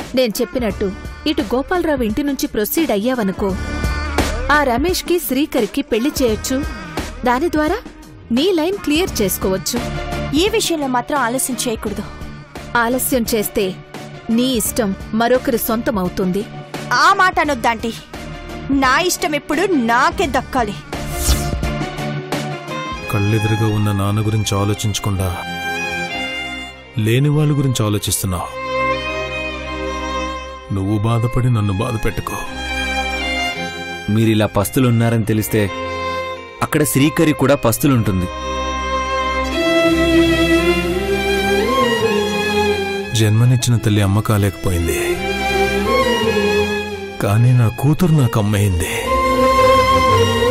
నేను చెప్పినట్టు ఇటు గోపాలరావు ఇంటి నుంచి ప్రొసీడ్ అయ్యావనుకో ఆ రమేష్కి శ్రీకరికి పెళ్లి చేయొచ్చు దాని ద్వారా నీ లైన్ క్లియర్ చేసుకోవచ్చు ఈ విషయంలో మాత్రం ఆలస్యం చేయకూడదు ఆలస్యం చేస్తే నీ ఇష్టం మరొకరి సొంతం అవుతుంది ఆ మాట అనొద్దాంటీ నా ఇష్టం ఎప్పుడు నాకే దక్కాలి కళ్ళెదురుగా ఉన్న నాన్న గురించి ఆలోచించకుండా లేని వాళ్ళ గురించి ఆలోచిస్తున్నావు నువ్వు బాధపడి నన్ను బాధ పెట్టుకో మీరిలా పస్తులున్నారని తెలిస్తే అక్కడ శ్రీకరి కూడా పస్తులుంటుంది జన్మనిచ్చిన తల్లి అమ్మ కాలేకపోయింది కానీ నా కూతురు నాకు అమ్మయింది